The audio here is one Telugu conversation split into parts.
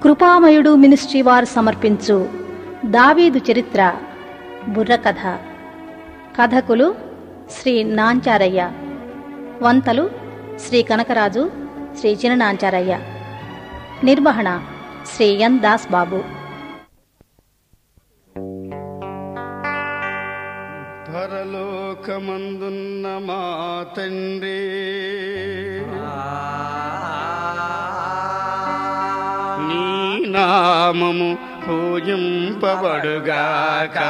కృపామయుడు మినిస్ట్రీ వారు సమర్పించు దావీదు చరిత్ర బుర్రకథ కథకులు శ్రీ నాంచారయ్య వంతలు శ్రీ కనకరాజు శ్రీ చిననాంచారయ్య నిర్వహణ శ్రీ ఎన్ దాస్ బాబు పరలోకమందున్న మా తండ్రి నీ నామము పూజింపబడుగాక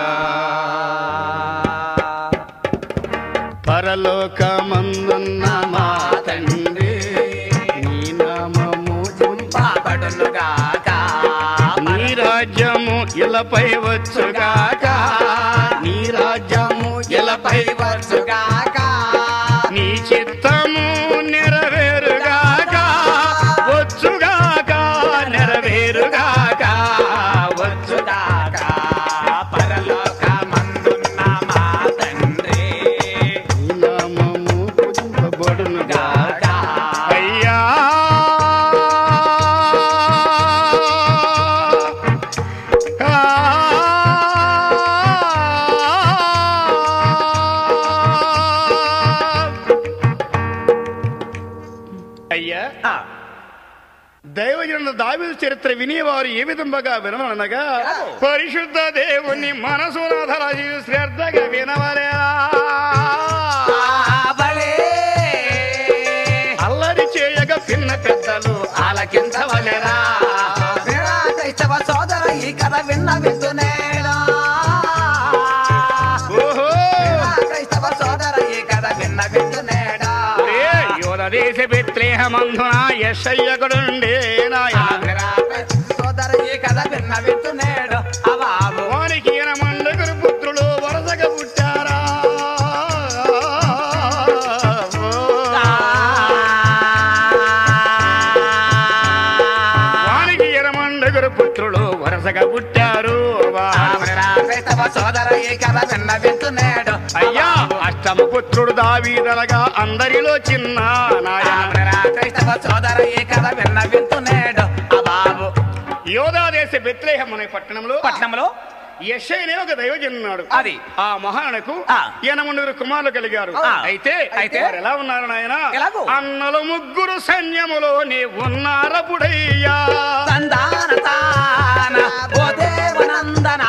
పరలోకమందున్న మా తండ్రి నీ నామము పాపడులుగాక నీ రాజ్యము ఇలపై వచ్చుగాక నీ రాజ్యము ఇలపై వచ్చుగాక నీ చిత్తము నెరవేరుగాక వచ్చుగాక నెరవేరుగాక వచ్చుగాక పరలోకమందున్న మా తండ్రి నీ నామము పూజింపబడునుగాక అయ్యా అయ్యా ఆ, దైవజనుల దావీదు చరిత్ర వినేవారు ఏ విధంగా వినవనగా ఎలాగో? పరిశుద్ధ దేవుని మనసునాథల శ్రద్ధగా వినవలేరా ఆవలే అల్లరి చేయగా పిన్న పెద్దలు ఆలకించవలెరా వినరా క్రైస్తవ సోదర ఈ కథ విన్న వింటునేలా ఓహో వినరా క్రైస్తవ సోదర ఈ కథ విన్న వింటునేడా ఒరే, యోధ దేశ బెత్లేహమందున యశయ్యకుడుండే నాయన వినరా క్రైస్తవ సోదర ఈ కథ విన్న వింటునేడు అవాబు వానికి ఈయన మండగురు పుత్రులు వరసగా పుట్టారా వానికి ఎరమండగురు పుత్రులు వరసగా పుట్టారు వా. వినరా క్రైస్తవ సోదర ఈ కథ విన్న వింటునేడు అయ్యా అష్టమ పుత్రుడు దావీదనగా అందరిలో చిన్న నాయన వినరా క్రైస్తవ సోదర ఈ కథ విన్న వింటునేడు అవాబు యోధా దేశ బెత్లేహం అనే పట్టణంలో పట్నంలో యశయ్యనే ఒక దైవజనున్నాడు అది. ఆ మహానకు ఆ. ఎనమండుగురు కుమారులు కలిగారు ఆ. అయితే అయితే? వారు ఎలా ఉన్నారు నాయన ఎలాగో? అన్నలు ముగ్గురు సైన్యములోనే ఉన్నారపుడయ్యా తందాన తాన ఓ దేవనందన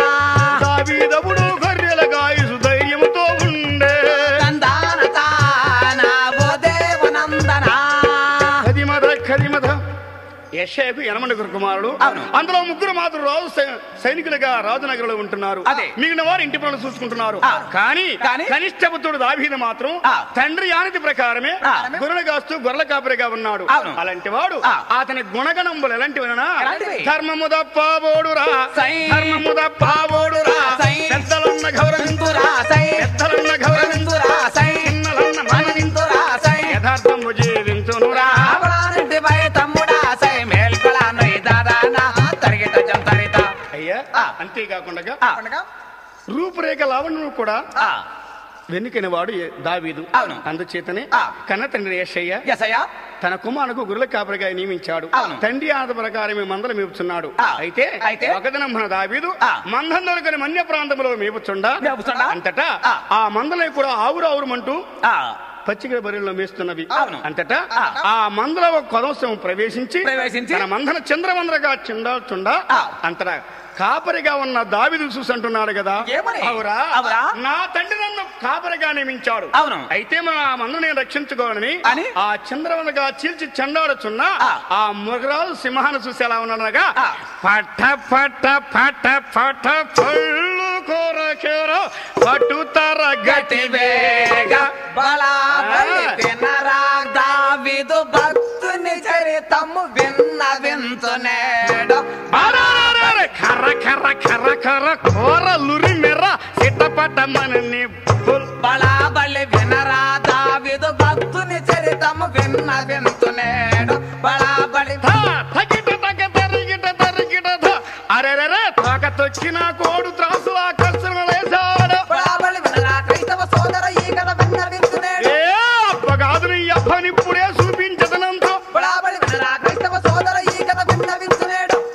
దావీదవుడు గొర్రెల గాయసు ధైర్యముతో ఉండే తందాన తాన ఓ దేవనందన కదిమద కదిమద యశకు ఎనమండుగురు కుమారుడు అవును. అందులో ముగ్గురు మాత్రం రాజు సై- సైనికులుగా రాజనగరంలో ఉంటున్నారు అదే. మిగిలిన వారు ఇంటి పనులు చూసుకుంటున్నారు ఆ. కానీ కానీ? కనిష్ట పుత్రుడు దావీదు మాత్రం ఆ. తండ్రి ఆనతి ప్రకారమే ఆ. గొర్రెలు కాస్తూ గొర్రెల కాపరిగా ఉన్నాడు అవును. అలాంటి వాడు ఆ. అతని గుణగణములు ఎలాంటివనా ఎలాంటివి? ధర్మము తప్పాబోడురా సై. ధర్మము తప్పాబోడురా సై. పెద్దలన్న గౌరవింతురా వింతురా సై పెద్దలన్న గౌరవింతురా వింతురా సై చిన్నలన్న మనవింతురా వింతురా సై యథార్థము జీవించునురా రావణానికి భయ తమ్ముడా సై మేల్కొలాను దాదాన తరిగిట జంతరిత అయ్యా ఆ. అంతేకాకుండా ఆ. రూపురేఖ లావణ్యం కూడా ఆ. వెనుకని వాడు ఏ- దావీదు అవును. అందుచేతనే ఆ. కన్న తండ్రి యేషయ్య యెషయా తన కుమారుకు గురుల కాపరిగా నియమించాడు అవును. తండ్రి ఆనత ప్రకారమే మందలు మేపుచున్నాడు ఆ. అయితే అయితే? ఒకదినం మన దావీదు ఆ. మందం దొరకని మన్య ప్రాంతంలో మేపుచుండా మేపుచుండా? అంతటా ఆ. ఆ మందలే కూడా ఆవురు ఆవురమంటూ ఆ. పచ్చిక బరిలో మేస్తున్నవి అవును. అంతటా ఆ. ఆ మందల ఒక కొదవసం ప్రవేశించి ప్రవేశించి తన మందన చంద్రవంద్రగా చిండాల్చుండా ఆ. అంతటా కాపరిగా ఉన్న దావిదు చూసి అంటున్నాడు కదా ఏమని? అవురా అవురా? నా తండ్రి నన్ను కాపరిగా నియమించాడు అవును. అయితే మన ఆ మందుని నేను రక్షించుకోవాలని అని? ఆ చంద్రవందగా చీల్చి చెండాడుచున్న ఆ. ఆ మృగరాజు సింహాన్ని చూసి ఎలా ఉన్నాడనగా ఆ. పట పట పట పట పళ్ళు కోరకేర పట్టు తర గతి వేగ బలాబలి ఆ. వినరా దావీదు భక్తుని చరితము విన్న వింతునేడు బారారారారా, కర్ర కర్ర కర్ర కర్ర కోరలురి మెర్ర సిట్టపట్ట మనని బుల్. బలాబలి వినరా దావీదు భక్తుని చరితము విన్న వింతునేడు బలాబలి థా, తగిట తగ తరిగిట తరిగిట థ. అరెరెరె తోక తొక్కిన కోడు త్రాసు ఆకర్షణ వేశాడు బలాబలి వినరా క్రైస్తవ సోదర ఈ కథ విన్న వింతునేడు ఏ అబ్బగాదు నీ అబ్బనిప్పుడే చూపించదనంతో బలాబలి వినరా క్రైస్తవ సోదర ఈ కథ విన్న వింతునేడు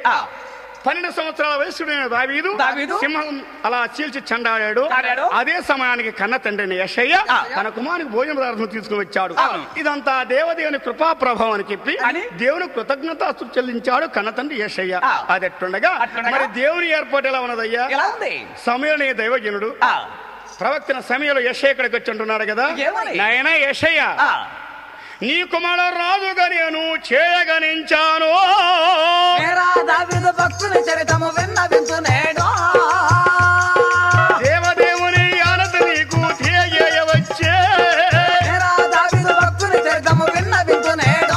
ఆ, పన్నెండు సంవత్సరాల వయసుడైన దావీదు దావీదు సింహం అలా చీల్చి చండాడాడు ఆడాడు. అదే సమయానికి కన్న తండ్రిని యశయ్య ఆ. తన కుమారునికి భోజన పదార్థం తీసుకుని వచ్చాడు అవును. ఇదంతా దేవదేవుని కృపా ప్రభావం అని చెప్పి అని? దేవుని కృతజ్ఞతాస్తు చెల్లించాడు కన్న తండ్రి యశయ్య ఆ. అది ఎట్టుండగా అట్లుండగా? మరి దేవుని ఏర్పాటు ఎలా ఉన్నదయ్యా ఎలా ఉంది సమయనే దైవజనుడు ఆ, ప్రవక్తన సమయంలో యశయ్య ఇక్కడికి వచ్చి అంటున్నాడు కదా ఏమని? నాయన యశయ్య ఆ, నీ కుమారుడు రాజుగా నేను చేయగనించాను మేరా దావీదు భక్తుని చరితము విన్నవించు నేడు దేవదేవుని ఆనత నీకు తెలియవచ్చే మేరా దావీదు భక్తుని చరితము విన్నవించు నేడు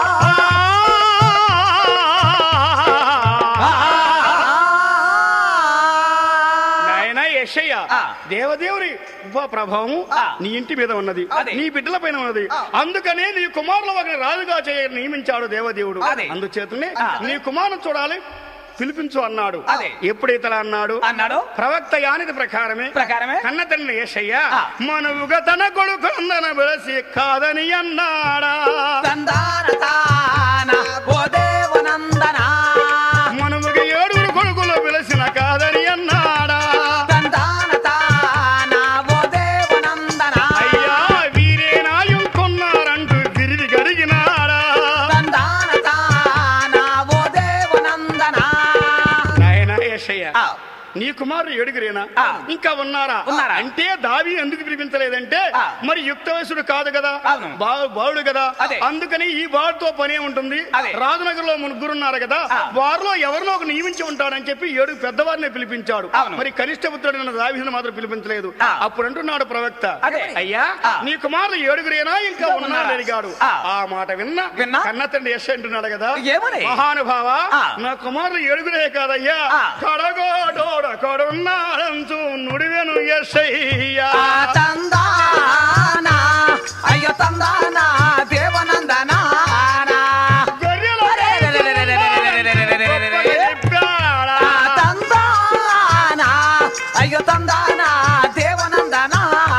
నాయన యెషయ్య ఆ. దేవదేవుని ఉప ప్రభావము ఆ. నీ ఇంటి మీద ఉన్నది అదే. నీ బిడ్డల పైన ఉన్నది అందుకనే నీ కుమారుల ఒకరిని రాజుగా చేయ నియమించాడు దేవదేవుడు అదే. అందుచేతనే ఆ. నీ కుమారుని చూడాలి పిలిపించు అన్నాడు అదే. ఎప్పుడైతే ఇలా అన్నాడు అన్నాడు ప్రవక్త యానిది ప్రకారమే ప్రకారమే కన్న తండ్రి యేసయ్య ఆ. మనవుగా తన కొడుకు అందన వెలసి కాదని అన్నాడా తందాన తాన ఓ దేవనందన మనవుగా ఏడుగురు కొడుకులు వెలసిన కాదని అన్నాడా తందాన తాన ఓ దేవనందన అయ్యా వీరే నాయుకున్నారంటూ తిరిగి గడిగినాడా తందాన తాన ఓ దేవనందన నాయన యేసయ్య ఆ. నీ కుమారుడు ఏడుగురేనా ఆ. ఇంకా ఉన్నారా ఉన్నారా? అంటే దావి ఎందుకు పిలిపించలేదంటే ఆ. మరి యుక్త వయసుడు కాదు కదా అవును. బా- బాలుడు కదా అదే. అందుకని ఈ బాలుతో పనే ఉంటుంది అదే. రాజనగర్ లో ముగ్గురు ఉన్నారు కదా ఆ. వారిలో ఎవరినో ఒక నియమించి ఉంటాడని చెప్పి ఏడు పెద్దవారిని పిలిపించాడు అవును. మరి కనిష్ట పుత్రుడైన దావిని మాత్రం పిలిపించలేదు ఆ. అప్పుడు అంటున్నాడు ప్రవక్త అదే. అయ్యా ఆ. నీ కుమారులు ఏడుగురేనా ఇంకా ఇంకా ఉన్నారని ఉన్నారా? అడిగాడు ఆ. ఆ మాట విన్న విన్నా? కన్న తండ్రి యశ్ అంటున్నాడు కదా ఏమని? మహానుభావ ఆ. నా కుమారులు ఏడుగురే కాదయ్యా ఆ. కడగోడోడ కొడున్నాడంచు నుడివెను యశయ్యా ఆ తందాన అయ్యో తందాన దేవనందన గొర్రెల గొప్పగా చెప్పాడా? ఆ తందాన అయ్యో తందాన దేవనందన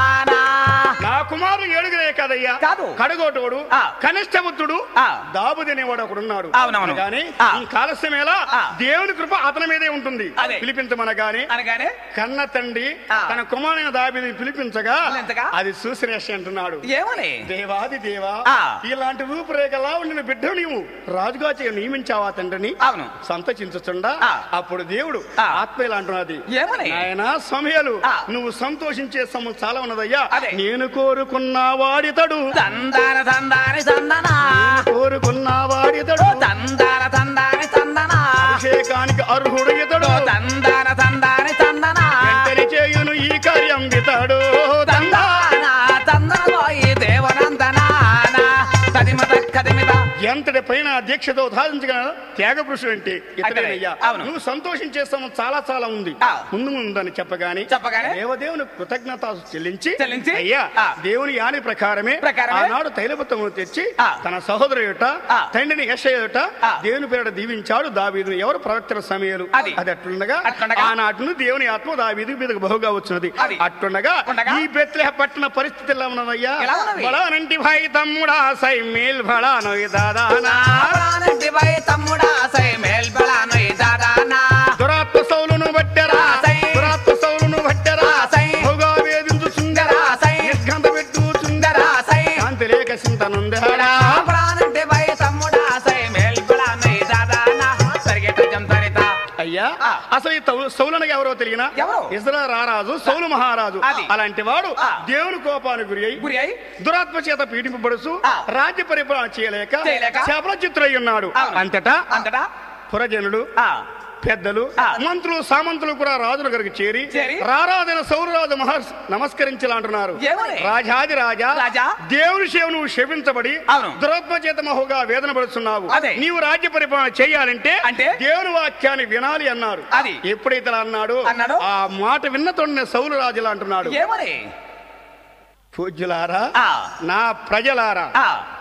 నా కుమారులు ఏడుగురే కాదయ్యా కాదు. కడగోటోడు ఆ. కనిష్టపుత్రుడు ఆ. దాబుది అనేవాడు ఒకడున్నాడు అవునవును. కానీ ఆ. ఈ కాలస్యమేలా ఆ. దేవుని కృప అతని మీదే ఉంటుంది అదే. పిలిపించమనగానే అనగానే కన్న తండ్రి ఆ. తన కుమారుని దాబిని పిలిపించగా పిలిపించగా? అది చూసిన యశ అంటున్నాడు ఏమని దేవాది దేవా ఆ. ఇలాంటి రూపురేఖలా ఉండిన బిడ్డ నీవు రాజుగా చేయ నియమించావా తండ్రిని అవును. సంతచించుచుండా ఆ. అప్పుడు దేవుడు ఆ. ఆత్మ ఇలా అంటున్నది ఏమని? ఆయన సమయాలు ఆ. నువ్వు సంతోషించే సమయం చాలా ఉన్నదయ్యా అదే. నేను కోరుకున్న వాడితడు తందాన తందాని తందన కోరుకున్న వాడితడు తందాన తందాని తందన అభిషేకానికి అర్హుడు ఇతడు తందాన తందాని తందన వెంటనే చేయును ఈ కార్యం ఇతడు తందా తందాన తందనలో ఈ దేవనందన తదిమత కదిమిత ఎంతటి పైన దీక్షతో సాధించగల త్యాగ పురుషుడు అంటే ఇతడేనయ్యా అవును. నువ్వు సంతోషించే సమయం చాలా చాలా ఉంది ఆ. ముందు ముందని చెప్పగాని చెప్పగానే? దేవదేవుని కృతజ్ఞత చెల్లించి చెల్లించి? అయ్యా ఆ. దేవుని యాని ప్రకారమే ప్రకారమే? ఆనాడు తైలబత్తమును తెచ్చి ఆ. తన సహోదరుట ఆ. తండ్రిని యశయుట ఆ. దేవుని పేరు దీవించాడు దావీదుని ఎవరు ప్రవక్తల సమయాలు అది. అది అట్లుండగా అట్లుండగా? ఆనాటి నుండి దేవుని ఆత్మ దావీదు మీదకు బహుగా వచ్చినది అది. అట్లుండగా ఉండగా? ఈ బెత్లెహ పట్టణ పరిస్థితి ఎలా ఉన్నదయ్యా ఎలా ఉన్నది? బడానంటి భాయి తమ్ముడా సై మేల్ బడా నోయ్ దాదానా ప్రాణంటి వై తమ్ముడా సై మేల్బలాను ఈ దాదానా దురాత్మ సౌలును బట్టెరా రాసై. దురాత్మ సౌలును బట్టెరా రాసై. బహుగా వేధించు చుందెరా రాసై. నిర్గంధ పెట్టు చుందెరా రాసై. శాంతి లేక చింతనుందెరా ప్రాణంటి వై తమ్ముడా సై మేల్బలాను ఈ దాదానా సరిగెట జంతరిత అయ్యా ఆ. అసలు ఈ తౌ- సౌలనగా ఎవరో తెలియనా ఎవరు? ఇజ్రాయల్ రారాజు సౌలు మహారాజు అది. అలాంటి వాడు ఆ. దేవుని కోపానికి గురి అయి గురి అయి దురాత్మ చేత పీడింపబడుచు ఆ. రాజ్య పరిపాలన చేయలేక చేయలేక శాపల చిత్రై ఉన్నాడు అవును. అంతటా అంతటా పురజనుడు ఆ పెద్దలు ఆ. మంత్రులు సామంతులు కూడా రాజు దగ్గరికి చేరి చేరి రారాజైన సౌరరాజు మహర్షి నమస్కరించాలంటున్నారు ఏమని? రాజాది రాజా రాజా. దేవుని సేవ నువ్వు శపించబడి అవును. దురాత్మ చేత మహుగా వేదన పడుతున్నావు అదే. నీవు రాజ్య పరిపాలన చేయాలంటే అంటే? దేవుని వాక్యాన్ని వినాలి అన్నారు అది. ఎప్పుడైతే అలా అన్నాడు అన్నాడు? ఆ మాట విన్న తోడనే సౌలు రాజు ఇలా అంటున్నాడు ఏమని పూజ్యులారా ఆ. నా ప్రజలారా ఆ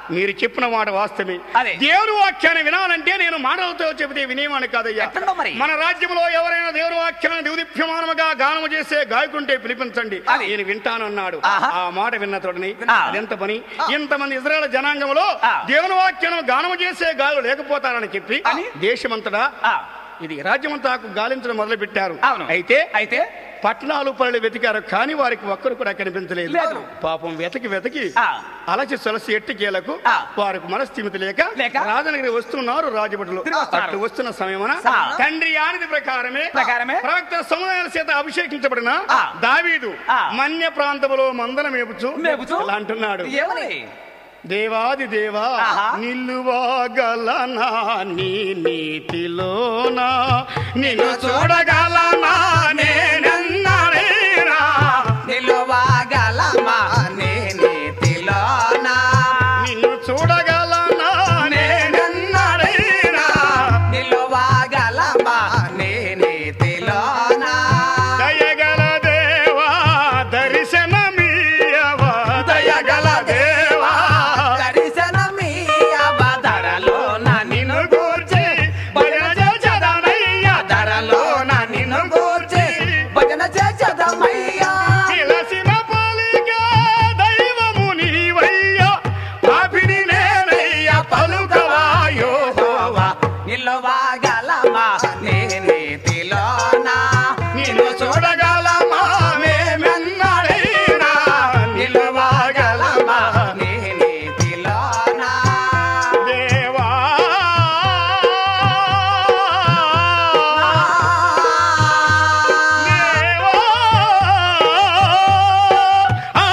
మీరు చెప్పిన మాట వాస్తవమే అదే. దేవుని వాక్యాన్ని వినాలంటే నేను మాటలతో చెబితే వినేవాని కాదయ్యా ఎట్లుందో మరి? మన రాజ్యంలో ఎవరైనా దేవుని వాక్యాన్ని దివ్యమానముగా గానము చేసే గాయకుంటే పిలిపించండి అది. నేను వింటానన్నాడు ఆహా. ఆ మాట విన్న తోడని ఆ. అదెంత పని ఇంతమంది ఇజ్రాయల్ జనాంగంలో ఆ. దేవుని వాక్యం గానము చేసే గాలు లేకపోతారని చెప్పి అని? దేశమంతటా ఆ, ఇది రాజ్యమంతా గాలించడం మొదలు పెట్టారు అవును. అయితే అయితే పట్టణాలు పళ్ళు వెతికారు కానీ వారికి ఒక్కరు కూడా కనిపించలేదు లేదు. పాపం వెతకి వెతకి ఆ. అలసి సొలసి ఎట్టికేలకు ఆ. వారికి మనస్థిమితి లేక లేక? రాజనగరి వస్తున్నారు రాజభటులు తిరిగి వస్తున్నారు. అట్లు వస్తున్న సమయమున ఆ. తండ్రి ఆనది ప్రకారమే ప్రకారమే? ప్రవక్త సముదాయాల చేత అభిషేకించబడిన ఆ. దావీదు ఆ. మన్య ప్రాంతములో మందల మేపుచు మేపుచు? ఇలా అంటున్నాడు ఏమని దేవాది దేవా ఆహా. నిల్లువగలనా నీ నీతిలోనా నిన్ను చూడగలనా నేనెన్నడైనా నిలువగలమా నీ నీతిలోనా నిన్ను చూడగలనా నేనెన్నడైనా నిలువగలమా నీ నీతిలోనా దయగల దేవా దర్శనమీయవా దయగల దేవా దర్శనమీయవ ధరలోన నిన్ను గూర్చి భజన చేసెదనయ్యా ధరలోన నిన్ను గూర్చి భజన చేసదమయ్యా విలసిన పలిక దైవము నీవయ్యా పాపిని నేనయ్యా పలుకవాయో యెహోవా నిలువగలమా నీ నీతిలోనా నిన్ను చూడగలమా మేమెన్నడైనా నిలవగలమా నీ నీతిలోనా దేవా దేవా ఆ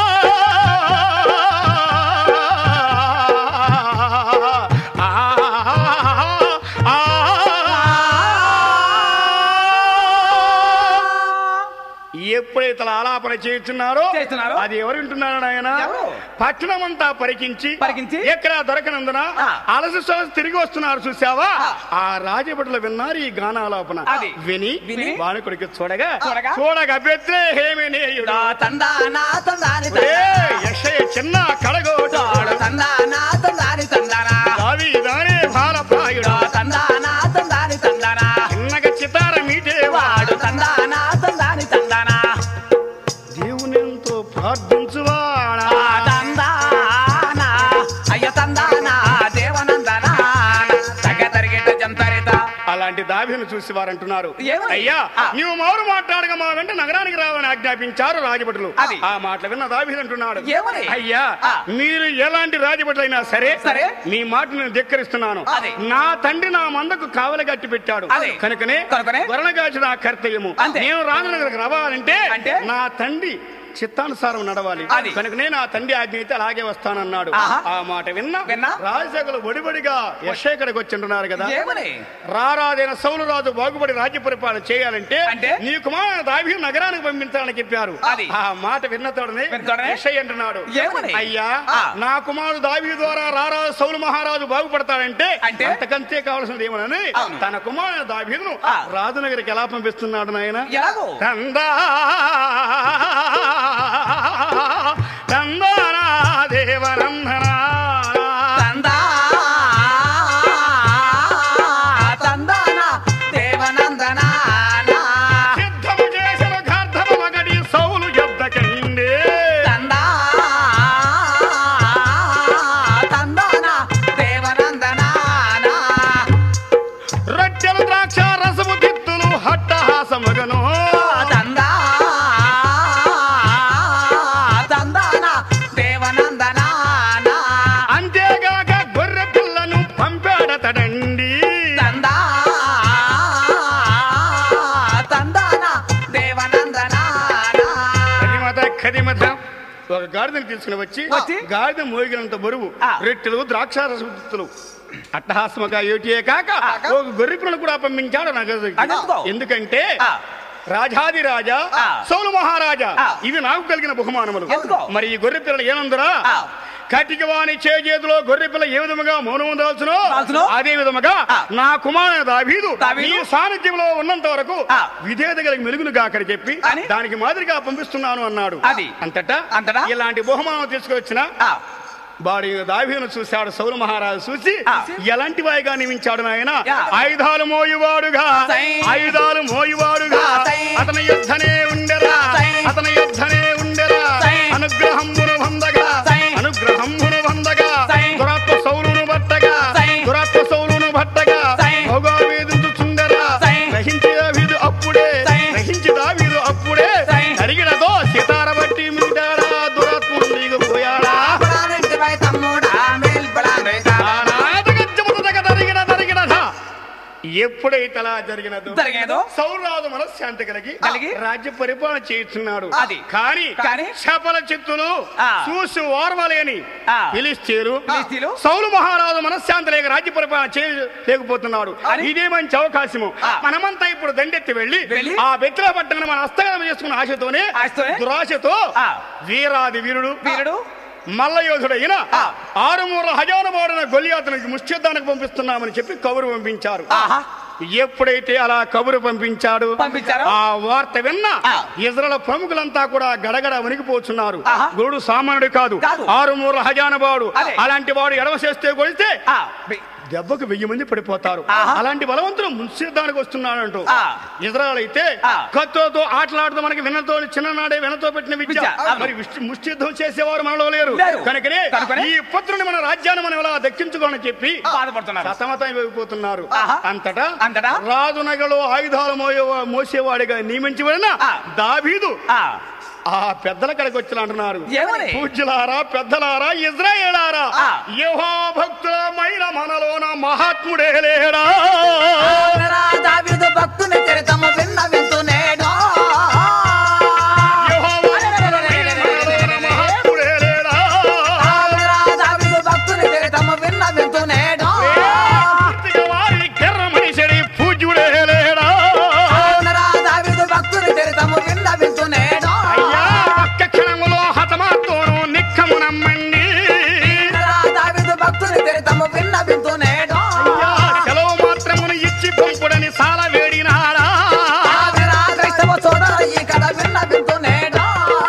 ఎప్పుడైతే అలా ఆలాపన చేస్తున్నారో చేస్తున్నారో? అది ఎవరు వింటున్నారు ఆయన ఎవరు? పట్టణం అంతా పరికించి పరికించి? ఎక్కడ దొరకనందున ఆ. అలసి సొలసి తిరిగి వస్తున్నారు చూసావా ఆ. ఆ రాజభటులు విన్నారు ఈ గానాలాపన అది. విని విని? వానుకుడికి చూడగా చూడగా? చూడగా బెత్లెహేమినేయుడు దా తందానా తందాని ఏ, తందానా యెషయ చిన్న కడగోటాడు తందానా తందాని తందానా దావీదానే బాలప్రాయుడు దా తందానా తందాని తందానా చిన్నగా చితార మీటేవాడు వాడు తందానా తందాని తందానా దేవుని ఎంతో ప్రార్థించువాడా ఆ తందానా అయ్య తందానా దేవనందనా తగ తరిగేట జంతరిత అలాంటి దావిని చూసి వారు అంటున్నారు ఏమని? అయ్యా ఆ. నీవు మారు మాట్లాడగా మా వెంట నగరానికి రావాలని ఆజ్ఞాపించారు రాజభటులు అది. ఆ మాటలు విన్న దావీదు అంటున్నాడు ఏమని? అయ్యా ఆ. మీరు ఎలాంటి రాజభటులైనా సరే సరే. మీ మాట నేను ధిక్కరిస్తున్నాను అది. నా తండ్రి నా మందకు కావలి గట్టి పెట్టాడు అది. కనుకనే కనుకనే? గొర్రెగాచి నా కర్తవ్యము అంతే. నేను రాజనగరకు రావాలంటే అంటే? నా తండ్రి చిత్తానుసారం నడవాలి అది. కనుకనే నా తండ్రి ఆజ్ఞ అయితే అలాగే వస్తానన్నాడు ఆహా. ఆ మాట విన్నా విన్నా? రాజశేఖరు ఒడిబడిగా యశేఖరికి వచ్చింటున్నారు కదా ఏమని రారాదైన సౌలు రాజు బాగుపడి రాజ్య పరిపాలన చేయాలంటే అంటే? నీ కుమారుని దావీ నగరానికి పంపించాలని చెప్పారు అది. ఆ మాట విన్న తోడనే విన్న తోడనే? యెషయి అంటున్నాడు ఏమని? అయ్యా ఆ. నా కుమారుడు దావీ ద్వారా రారాజు సౌలు మహారాజు బాగుపడతాడంటే అంటే? అంతకంతే కావాల్సింది ఏమనని అవును. తన కుమారుడు దావీదును ఆ. రాజునగరికి ఎలా పంపిస్తున్నాడు నాయన ఎలాగో తందా తందానా దేవనందనా తందా తందానా దేవనందనా సిద్ధము చేసిన గార్ధము మగడి సౌలు యుద్ధకండే తందా తందానా దేవనందనా రొట్టెలు ద్రాక్ష రసము దిత్తులు హట్టహాసమగను తందా తందానా దేవనందనా అంతేగాక గొర్రె పిల్లను పంపాడతడండి తందా తందానా దేవనందనా కదిమత కదిమత ఒక గాడిదని తీసుకుని వచ్చి వచ్చి? గాడిద మోగినంత బరువు ఆ. రెట్టెలు ద్రాక్ష రసము దిత్తులు అట్టహాసముగా ఏటియే కాక ఒక గొర్రె పిల్లను కూడా పంపించాడు అదెందుకో? నగదు ఎందుకంటే ఆ. రాజాది రాజా ఆ. సౌలు మహారాజా ఆ. ఇవి నాకు కలిగిన బహుమానములు ఎందుకో? మరి ఈ గొర్రె పిల్లలు ఏనందురా ఆ. కటిక వాని చేతిలో గొర్రె పిల్ల ఏ విధముగా మౌనం దాల్చునో దాల్చునో? అదే విధముగా ఆ. నా కుమారుడు దావీదు దావీదు? ఈ సాన్నిధ్యంలో ఉన్నంత వరకు ఆ. విధేయత కలిగి మెలుగును గాకని చెప్పి అని? దానికి మాదిరిగా పంపిస్తున్నాను అన్నాడు అది. అంతటా అంతటా? ఇలాంటి బహుమానం తీసుకొచ్చిన ఆ. వాడి దావీదును చూశాడు సౌలు మహారాజు చూసి ఆ. ఎలాంటి వాయిగా నియమించాడు నాయన యా. ఆయుధాలు మోయువాడుగా సై. ఆయుధాలు మోయువాడుగా ఆ, సై. అతని యుద్ధనే ఉండరా సై. అతని యుద్ధనే ఉండరా సై. అనుగ్రహంబును వందగా సై. అనుగ్రహంబును వందగా సై. దురాత్మ సౌలును భట్టగా సై. దురాత్మ సౌలును భట్టగా సై. భోగావేదించుచుండరా సై. గ్రహించి దావీదు అప్పుడే సై. గ్రహించి దావీదు అప్పుడే సై. అడిగినదో సితార బట్టి మిగతాడా దురాత్ముడు దిగిపోయాడా పడానింటిపై తమ్ముడా మేల్పడాను ఎప్పుడైతే అలా జరిగినదో జరిగేదో సౌరాజు మనశ్శాంతి కలిగి కలిగి రాజ్య పరిపాలన చేస్తున్నాడు అది. కానీ కానీ శపల చిత్తులు ఆ. చూసి ఓర్వలేని ఆ. ఫిలిస్తీన్లు ఫిలిస్తీన్లు సౌలు మహారాజు మనశ్శాంతి లేక రాజ్య పరిపాలన చేయలేకపోతున్నాడు అని? ఇదే మంచి అవకాశము ఆ. మనమంతా ఇప్పుడు దండెత్తి వెళ్ళి వెళ్ళి ఆ బెత్తుల పట్టణం మన హస్తగతం చేసుకున్న ఆశతోనే ఆశతోనే? దురాశతో ఆ. వీరాది వీరుడు వీరుడు మల్లయోధుడైన ఆ. ఆరుమూల హజానబాడున గొలియాతనికి ముష్టిద్దానికి పంపిస్తున్నామని చెప్పి కబురు పంపించారు ఆహా ఎప్పుడైతే అలా కబురు పంపించాడు పంపించారు? ఆ వార్త విన్న ఆ. ఇజ్రాయల్ ప్రముఖులంతా కూడా గడగడ వణికిపోతున్నారు ఆహా. గురుడు సామాన్యుడు కాదు కాదు. ఆరుమూల హజానబాడు అదే. అలాంటి వాడు ఎడమ చేస్తే కొడితే ఆ, బి- దెబ్బకు వెయ్యి మంది పడిపోతారు ఆహా. అలాంటి బలవంతుడు మున్సిద్ధానికి వస్తున్నాడంటూ ఆ. ఇజ్రాయల్ అయితే ఆ. కత్తులతో ఆటలాడుతూ మనకి వినతో చిన్ననాడే వినతో పెట్టిన విద్య విద్య, అవును. మరి విష్ణు- ముష్టియుద్ధం చేసేవారు మనలో లేరు లేరు. కనుకనే కనుకనే ఈ పుత్రుని మన రాజ్యాన్ని మనం ఎలా దక్కించుకోవాలని చెప్పి బాధపడుతున్నారు సతమతం అయిపోతున్నారు ఆహా. అంతటా అంతటా? రాజు నగలో ఆయుధాలు మోయే మోసేవాడిగా నియమించబడిన ఆ. దావీదు ఆ, ఆ పెద్దల కడకి వచ్చి అంటున్నారు ఏమని? పూజ్యులారా పెద్దలారా ఇజ్రాయేలారా ఆ. యహో భక్తులమైన మనలోన మహాత్ముడే లేడా అవునరా దావీదు భక్తుని చరితము విన్న వింటునేడో యెహోవా భక్తులమైన మనలోన మహాత్ముడే లేడా అవునరా దావీదు భక్తుని చరితము విన్న వింటునేడో పూర్తిగా వారి కెర్ర మనిషిని పూజ్యుడే లేడా అవునరా దావీదు భక్తుని చరితము విన్న వింటునేడో అయ్యా ఒక్క క్షణములో హతమార్తోను నిక్కము నమ్మండి అవునరా దావీదు భక్తుని చరితము విన్న వింటునేడో అయ్యా సెలవు మాత్రమును ఇచ్చి పంపుడని సాల వేడినాడా అవునరా క్రైస్తవ సోదర ఈ కథ విన్న వింటునేడో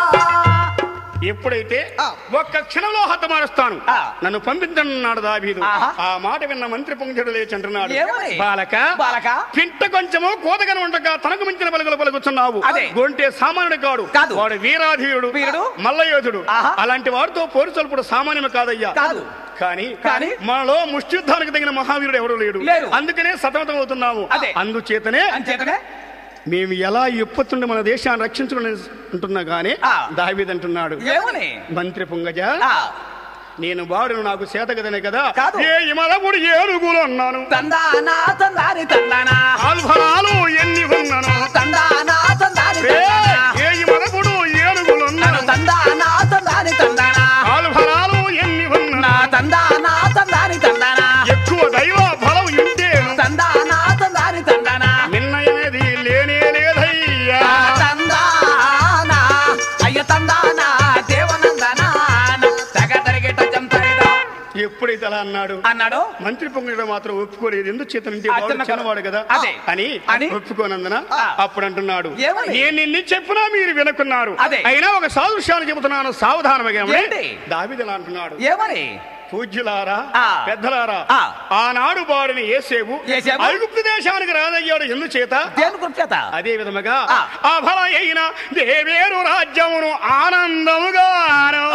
ఎప్పుడైతే ఆ. ఒక్క క్షణంలో హతమారుస్తాను ఆ. నన్ను పంపించనున్నాడు దావీదు ఆహా. ఆ మాట విన్న మంత్రి పొంగుడు లేచి అంటున్నాడు ఏమని? బాలక బాలక పింట కొంచెము కోతగన ఉండగా తనకు మించిన పలుకులు పలుకుతున్నావు అదే. గొంటే సామాన్యుడు కాడు కాదు. వాడు వీరాధీరుడు వీరుడు. మల్లయోధుడు ఆహా. అలాంటి వాడితో పోరు చల్పుడు సామాన్యము కాదయ్యా కాదు. కానీ కానీ? మనలో ముష్టియుద్ధానికి తగిన మహావీరుడు ఎవరు లేడు లేరు. అందుకనే సతమతం అవుతున్నాము అదే. అందుచేతనే అంచేతనే మేము ఎలా ఎప్పుతుండే మన దేశాన్ని రక్షించుకుని అంటున్నా గానీ ఆ. దావీదంటున్నాడు ఏమని మంత్రి పొంగజ ఆ, నేను వాడును నాకు చేత కదనే కదా కాదు. ఏ ఇమలముడు ఏనుగులు అన్నాను తందానా తందాని తందానా ఆల్ఫరాలు ఎన్ని ఉన్నాను తందానా తందాని ఏ తందానా ఏ ఇమలముడు ఏనుగులు నన్ను ఉన్నాను తందానా తందాని తందానా ఆల్ఫరాలు ఎన్ని నా ఉన్నాను తందానా తందాని తందానా ఎక్కువ దైవ బలం ఇంటేను తందానా తందాని తందానా నిన్నయనేది లేనే లేదయ్యా నా తందానా అయ్య తందానా దేవనందనా తెగ తరిగేట చంతరిదా ఎప్పుడైతే అలా అన్నాడు అన్నాడు మంత్రి పొంగడు మాత్రం ఒప్పుకోలేదు ఎందుకు చేతనంటే ఆ వాడు చిన్న చిన్నవాడు కదా అదే. అని అని? ఒప్పుకోనందున ఆ. అప్పుడు అంటున్నాడు ఏమని? నేను నిన్ను చెప్పినా మీరు వినుకున్నారు అదే. అయినా ఒక సాదృశ్యాన్ని చెబుతున్నాను సావధానమగా ఏంటి? దావిదలా అంటున్నాడు ఏమని పూజ్యులారా ఆ. పెద్దలారా ఆ. ఆనాడు బాడిన ఏసేపు యేసేపు? ఐగుప్తు దేశానికి రాదయ్యాడు ఎందుచేత దేని కృప్యత అదే విధముగా ఆ. ఆ ఫల అయిన దేవేరు రాజ్యమును ఆనందముగాను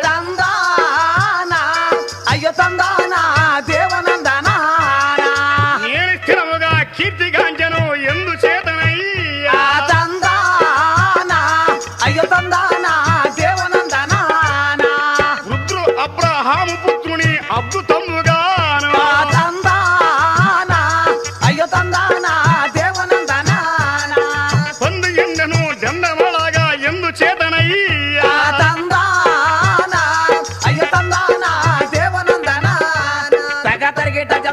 తందానా అయ్యో తందానా దేవనందనా నేను స్థిరముగా కీర్తిగాంచను ఎందు చేతనయ్యా ఆ తందానా అయ్యో తందానా దేవనందనా రుద్రు అబ్రహాము పుత్రుని అద్భుతముగాను ఆ తందానా అయ్యో తందానా దేవనందనా పొందు ఎండను దండమలాగా ఎందు చేతనయ్యా ఆ తందానా అయ్యో తందానా దేవనందనా తెగ తరిగేట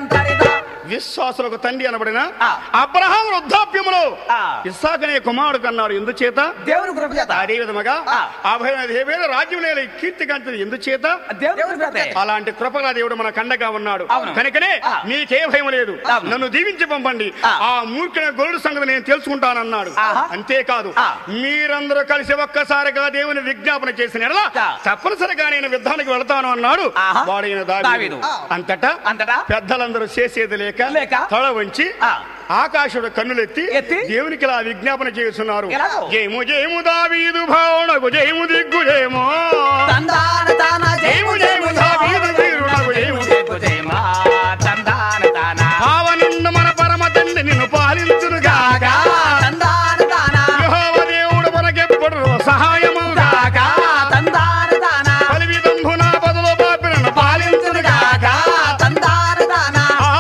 తండ్రి అనబడిన ఆ. అబ్రహాం వృద్ధాప్యములో ఆ. ఇస్సాకనే కుమారుడు కన్నాడు ఎందుచేత దేవుని కృప చేత అదే విధముగా ఆ. అభయ దేవేల రాజ్యం నేల కీర్తిగాంచిన ఎందుచేత దేవుని కృప చేత అలాంటి కృపగా దేవుడు మన కండగా ఉన్నాడు అవును. కనుకనే ఆ. నీకే భయం లేదు అవును. నన్ను దీవించి పంపండి ఆ. ఆ మూర్ఖుని గొరుడు సంగతి నేను తెలుసుకుంటానన్నాడు ఆహా. అంతేకాదు ఆ. మీరందరూ కలిసి ఒక్కసారిగా దేవుని విజ్ఞాపన చేసిన ఎడల ఆ. తప్పనిసరిగా నేను యుద్ధానికి వెళతాను అన్నాడు ఆహా. వాడైన దావీదు. దావీదు అంతటా అంతటా పెద్దలందరూ చేసేది లేక లేక తల వంచి ఆ. ఆకాశుడు కన్నులెత్తి ఎత్తి దేవునికి ఇలా విజ్ఞాపన చేస్తున్నారు ఎలాగో? జయము జయము దావీదు భావనకు జయము దిగ్గు జయము తందాన తాన జయము జయము దావీదు వీరునకు జయము జయమా తందాన తాన పావనుండు మన పరమ తండ్రి నిన్ను పాలించునుగాక తందాన తాన యెహోవా దేవుడు మనకెప్పుడు సహాయముగాక తందాన తాన బలివిదంభున బదులు పాపినను పాలించునుగాక తందాన తాన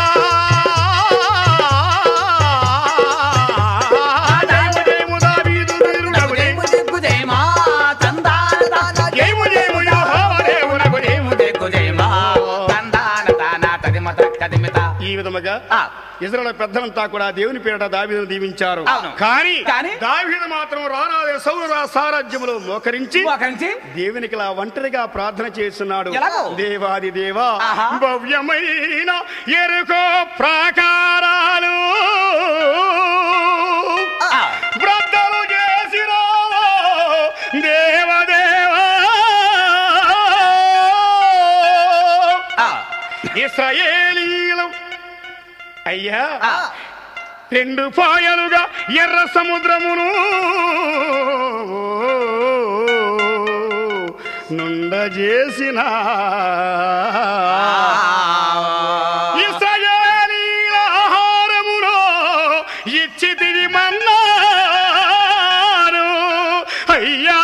జయము జయము దావీదు వీరునకు జయము దిగ్గు జయమా తందాన తాన జయము జయము యెహోవా దేవునకు జయము దిగ్గు జయమా తందాన తాన తదిమత కదిమిత ఈ విధముగా ఆ. ఇజ్రాయల్ పెద్దలంతా కూడా దేవుని పేరిట దావీదును దీవించారు అవును. కానీ కానీ? దావీదు మాత్రం రారాజు సౌర సారాజ్యములో మోకరించి మోకరించి దేవునికి ఇలా ఒంటరిగా ప్రార్థన చేస్తున్నాడు ఎలాగో? దేవాది దేవా ఆహా. భవ్యమైన ఎరుకో ప్రాకారాలు ఆ. బ్రద్దలు చేసిన దేవదేవా ఆ. ఇస్రాయేలీలు అయ్యా ఆ. రెండు పాయలుగా ఎర్ర సముద్రమును నుండ చేసిన ఇస్రాయేలీల ఆహారమును ఇచ్చి తిరిగి మన్నారు అయ్యా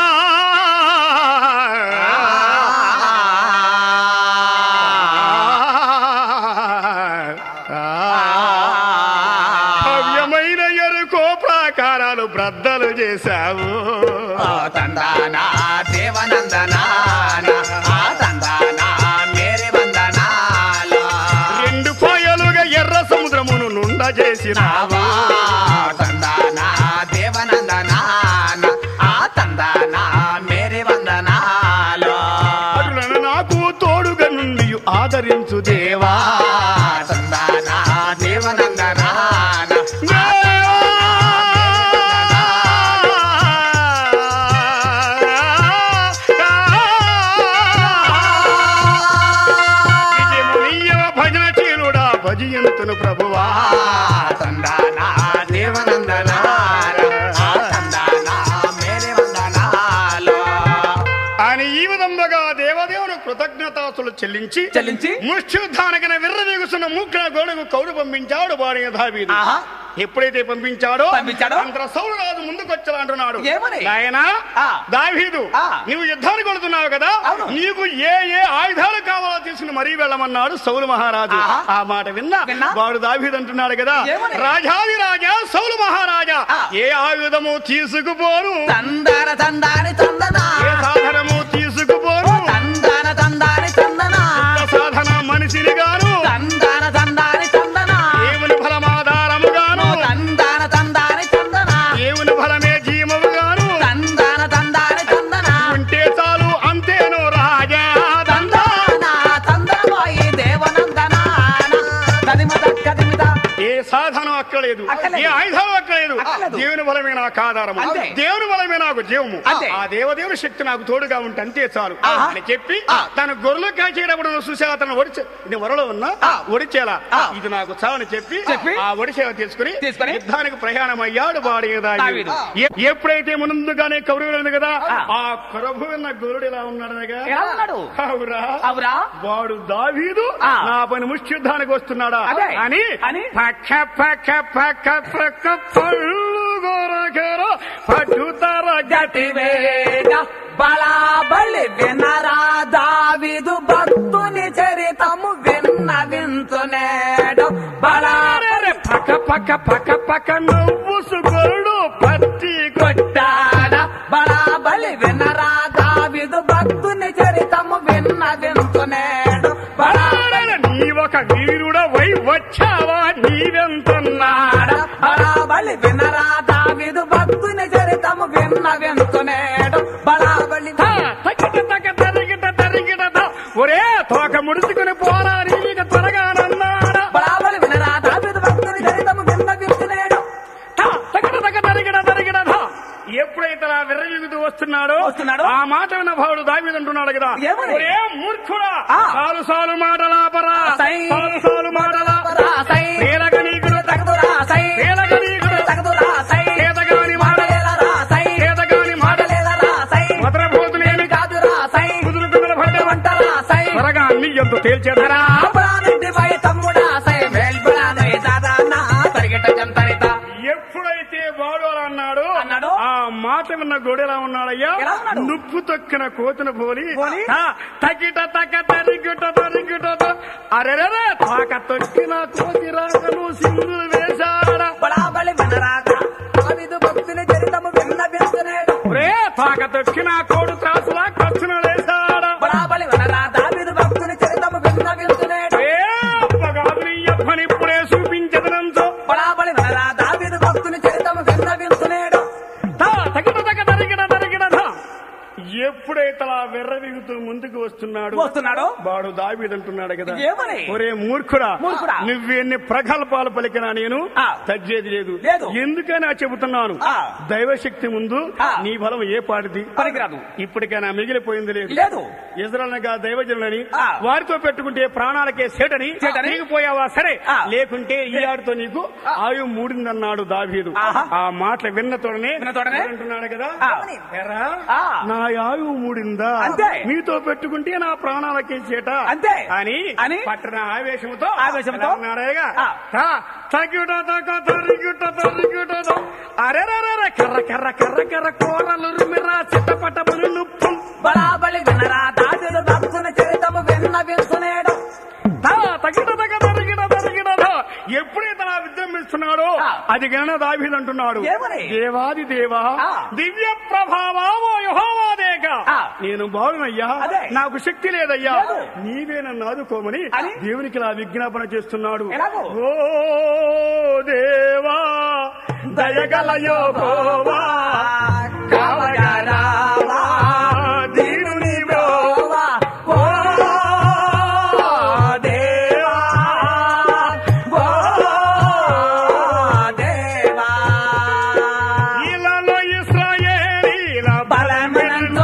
భవ్యమైన ఎరుకో ప్రాకారాలు బ్రద్దలు చేశావు ఆ తందాన దేవనందనా ఆ తందాన మేరే వందనాలు రెండు పాయలుగా ఎర్ర సముద్రమును నుండ చేసిన ఆవా తందాన దేవనందనా ఆ తందాన మేరే వందనాలు అటులను నాకు తోడుగా నుండి ఆదరించు దేవా ఆ తందాన దేవనందనా భజన చీలుడా భజయంతును ప్రభువా ఆ తందాన దేవనందనా ఆ తందాన మేరే వందనాలు అని ఈ విధంగా దేవదేవుని కృతజ్ఞతాసులు చెల్లించి చెల్లించి ముష్యుద్ధానకన విర్రవీగుతున్న మూక్ల గోడకు కౌరు పంపించాడు భార్య దావీదు ఆహా. ఎప్పుడైతే పంపించాడో పంపించాడో? అంతర సౌరు రాజు ముందుకొచ్చా అంటున్నాడు ఏమని? నాయనా ఆ. దావీదు ఆ. నువ్వు యుద్ధానికి వెళుతున్నావు కదా అవును. నీకు ఏ ఏ ఆయుధాలు కావాలో తీసుకుని మరీ వెళ్ళమన్నాడు సౌలు మహారాజు ఆహా. ఆ మాట విన్నా విన్నా? వాడు దావీదు అంటున్నాడు కదా ఏమని? రాజాది రాజా సౌలు మహారాజా ఆ. ఏ ఆయుధము తీసుకుపోను తందన తందాని తందనా ఏ సాధనము తీసుకుపోను తందన తందాని తందనా సాధన మనిషిని గాను తందన తందాని తందనా దేవుని ఫలమాధారము గాను తందన తందాని తందనా దేవుని ఫలమే జీవము గాను తందన తందాని తందనా ఉంటే చాలు అంతేను రాజా దందా తందన తందనమోయి దేవనందనా కదిమత కదిమిత ఏ సాధనం అక్కలేదు అక్కలేదు. ఏ ఆయుధం అక్కలేదు అక్కలేదు. దేవుని బలమే నాకు ఆధారము అంతే. దేవుని బలమే నాకు జీవము అంతే. ఆ దేవదేవుని శక్తి నాకు తోడుగా ఉంటే అంతే చాలు ఆహా. అని చెప్పి ఆ. తన గొర్రెలు కాచేటప్పుడు చూసే అతను ఒడిచే ఇది వరలో ఉన్నా ఆ. ఒడిచేలా ఆ. ఇది నాకు చాలని చెప్పి చెప్పి ఆ ఒడిసేవ తీసుకుని తీసుకుని యుద్ధానికి ప్రయాణం అయ్యాడు వాడి దావీదు. ఎప్పుడైతే ముందుగానే కౌరవులు ఉంది కదా ఆ. ఆ ప్రభు ఉన్న గొర్రెడు ఎలా ఉన్నాడనగా ఎలా ఉన్నాడు అవురా అవురా వాడు దావీదు ఆ. నా పని ముష్యుద్ధానికి వస్తున్నాడా అదే. అని అని? పక్క పక్క పక్క పక్క పళ్ళు గోరగర పట్టుతర గట్టి వేగ బలాబలి వినరా దావిదు భక్తుని చరితము విన్న వింతునేడు బలాబలి పక్క పక్క పక్క పక్క నవ్వు సుగరుడు పత్తి కొట్టాడ బలాబలి వినరా దావిదు భక్తుని చరితము విన్న వింతునేడు బలాబలి నీ ఒక వీరుడ వై తెచ్చావా నీవెంతన్నాడా బడాబలి వినరా దావిదు భక్తుని చరితము విన్న వింటునేడు బడాబలి తా, తకిట తక తరిగిట తరిగిట తా. ఒరే తోక ముడుచుకుని పోరా నీకు త్వరగా నన్నాడా బడాబలి వినరా దావిదు భక్తుని చరితము విన్న వింటునేడు తా, తకిట తక తరిగిట తరిగిట తా. ఎప్పుడైతే అలా విర్రవీగుతూ వస్తున్నాడో వస్తున్నాడో? ఆ మాట విన్న భావుడు దావిదంటున్నాడు కదా ఏమని? ఒరే మూర్ఖుడా ఆ. సాలు సాలు మాటలాపరా సై. సాలు సాలు మాటలాపరా సై. వేలగ నీకుడు తగదురా సై వేలగ నీకుడు తగదురా సై చేతగాని మాట మాటలేలరా సై చేతగాని మాట మాటలేలరా సై మద్రభూతులేమి కాదురా సై కుదురు కుదురు పడ్డ వంటరా సై త్వరగా అన్ని ఎంతో తేల్చేదరా అపరానంటి పై తమ్ముడా సై మేల్పడానై దాదానా తరిగిట జంతరిత ఎప్పుడైతే వాడు అలా అన్నాడు అన్నాడు? ఆ మాట విన్న గోడు ఎలా ఉన్నాడయ్యా ఎలా ఉన్నాడు? నుప్పు తొక్కిన కోతిన పోలి పోలి? ఆ, తకిట తక తరిగిట తరిగిట త- అరెరెరే తాక తొక్కిన కోతి రాకను సింధు వేశాడా బడాబలి వినరాక దావిదు భక్తుని చరితము విన్న వింటునేడు ఒరే తాక తొక్కిన కోడు త్రాసులా కచ్చున వేశాడా బడాబలి వినరా దావిదు భక్తుని చరితము విన్న వింటునేడు ఏ అప్పగాదుని అప్పని ఇప్పుడే చూపించదనంతో బడాబలి వినరా దావిదు భక్తుని చరితము విన్న వింటునేడు తా, తకిట తక తరిగిట తరిగిట తా. ఎప్పుడైతే అలా వెర్రవిగుతూ ముందుకు వస్తున్నాడు వస్తున్నాడు వాడు దావీదంటున్నాడు కదా ఏమని? ఒరే మూర్ఖుడా మూర్ఖుడా. నువ్వెన్ని ప్రగల్భాలు పలికినా నేను ఆ. తగ్గేది లేదు లేదు. ఎందుకైనా చెబుతున్నాను ఆ. దైవశక్తి ముందు ఆ. నీ బలం ఏ పాటిది పనికిరాదు ఇప్పటికైనా మిగిలిపోయింది లేదు లేదు ఇజ్రాయల్గా దైవజనులని ఆ. వారితో పెట్టుకుంటే ప్రాణాలకే సేటని సేటని? నీకు పోయావా సరే ఆ. లేకుంటే ఈ ఆడితో నీకు ఆయు మూడిందన్నాడు దావీదు ఆహా. ఆ మాటలు విన్న తోడనే విన్న తోడనే? అంటున్నాడు కదా ఆ. ఎరా ఆ. నా ఆయువు మూడిందా అంతే. మీతో పెట్టుకుంటే నా ప్రాణాలకే చేట అంతే. అని అని? పట్టణ ఆవేశంతో ఆవేశంతో? ఎలా ఉన్నాడేగా? ఆ. తా, తగ్గుట తగ్గ తరిగుట తరిగుట త. అరెరెరెరె కర్ర కర్ర కర్ర కర్ర కూరలు రుమిరా చిట్టపట్టములు నుప్పు బడాబలి వినరా దావిదు భక్తుని చరితము విన్న వింటునేడు తా, తగిట తగ్గ తరిగిట తరిగిట త. ఎప్పుడైతే నా విజృంభిస్తున్నాడో ఆ. అది గణ దాభిదంటున్నాడు ఏమని? దేవాది దేవా ఆ. దివ్య ప్రభావో యహోవాదేక ఆ. నేను బాగునయ్యా అదే. నాకు శక్తి లేదయ్యా లేదు. నీవే నన్ను ఆదుకోమని అని? దేవునికి ఇలా విజ్ఞాపన చేస్తున్నాడు ఎలాగో? ఓ దేవా దయగలయో గోవా కావగరావా దీనుని దేవా ఓ దేవా ఓ దేవా ఇలాలో ఇస్రాయేలీల బలమనంతో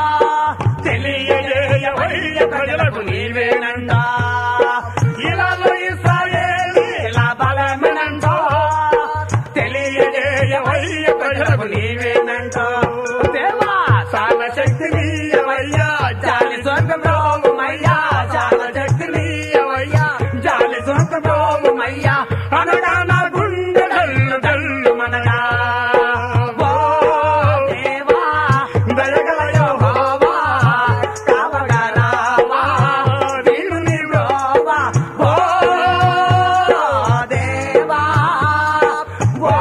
తెలియజేయవయ్య ప్రజలకు నీవేనంట ఇలాలో ఇస్రాయేలీల బలమనంతో తెలియజేయవయ్య ప్రజలకు నీవేనంట దేవా చాలా శక్తి నీయవయ్యా జాలి స్వర్గం రోమయ్యా చాలా శక్తి నీయవయ్యా జాలి స్వర్గం రోమయ్యా అనగా నా గుండె డల్లు డల్లు మనగా ఓ దేవా దయగల యెహోవా కావగా రావా వీడు నీ బ్రోవా ఓ దేవా ఓ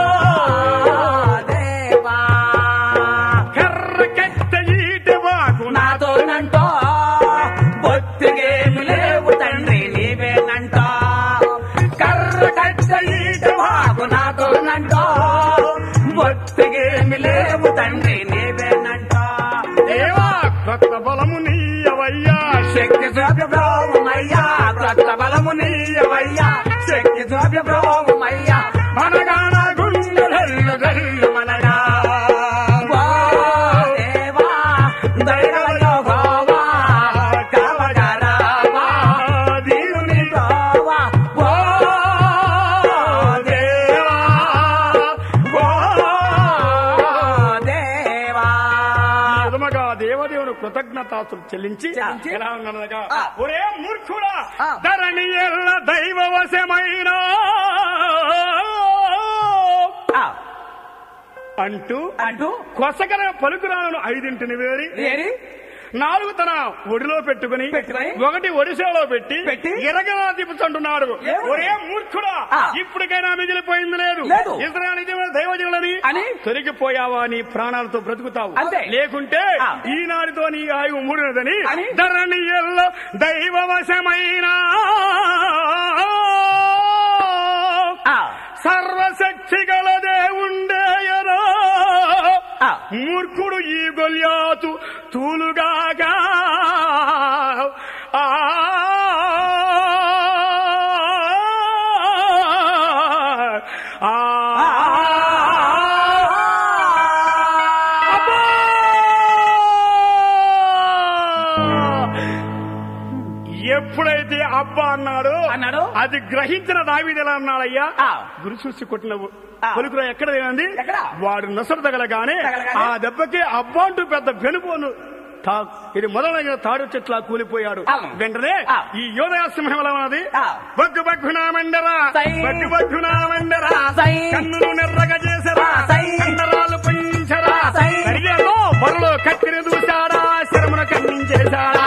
దేవా కర్ర కట్ట ఈటి వాకు నాతోనంటో బొత్తిగేమి లేవు తండ్రి నీవేనంట కర్ర కట్ట ఈట వాకు నాతోనంటో బొత్తిగేమి లేవు తండ్రి నీవేనంట దేవా కొత్త బలము నీయవయ్యా శక్తి ద్రవ్య బ్రోమయ్యా క్రొత్త బలము నీయవయ్యా శక్తి ద్రవ్య బ్రోమయ్యా అనగా నా గుండె గుండెలు గల్లు మనగా ఓ దేవా దయగల యెహోవా కావగా రావా దీనుని బ్రోవా ఓ దేవా ఓ దేవా విధముగా దేవదేవుని కృతజ్ఞతాస్తులు చెల్లించి చెల్లించి ఎలా ఉన్నదగా ఆ. ఒరే మూర్ఖుడా ఆ. ధరణి ఎల్ల దైవ వశమైన ఆ, అంటూ అంటూ కొసగల పలుకురాలను ఐదింటిని వేరి ఏరి నాలుగు తన ఒడిలో పెట్టుకుని పెట్టుకుని, ఒకటి ఒడిశాలో పెట్టి పెట్టి, ఎరగలా తిప్పుతుంటున్నాడు ఏమని? ఒరే మూర్ఖుడా ఆ. ఇప్పటికైనా మిగిలిపోయింది లేదు లేదు. ఇజ్రాయల్ దైవజనులని అని? తొలగిపోయావా నీ ప్రాణాలతో బ్రతుకుతావు అంతే. లేకుంటే ఆ. ఈనాటితో నీ ఆయువు మూడినదని అని? ధరణి ఎల్ల దైవ వశమైన సర్వశక్తి గల దేవుండేయరా ఆ. మూర్ఖుడు ఈ గొల్యాతు తూలుగాగా ఆ ఆ అబ్బా! ఎప్పుడైతే అబ్బా అన్నాడు అన్నాడు? అది గ్రహించిన దావీదు ఎలా అన్నాడయ్యా ఆ. గురి చూసి కొట్టినవు ఆ. పలుకులో ఎక్కడ ఏమంది ఎక్కడ? వాడు నొసరు తగలగానే తగలగానే? ఆ దెబ్బకి అబ్బా అంటూ పెద్ద వెనుపోను తా- ఇది మొదలైన తాడు చెట్ల కూలిపోయాడు అవును. వెంటనే ఆ. ఈ యోదయ సింహం ఎలా ఉన్నది ఆ. బగ్గు బగ్గునా మండరా సై. బగ్గు బగ్గునా మండరా సై. కన్నులు నెర్రగా చేసరా ఆ, సై. కండరాలు పంచరా ఆ, సై. కరిగేదో బరులో కత్తిని దూశాడా శరమును ఖండించేశాడా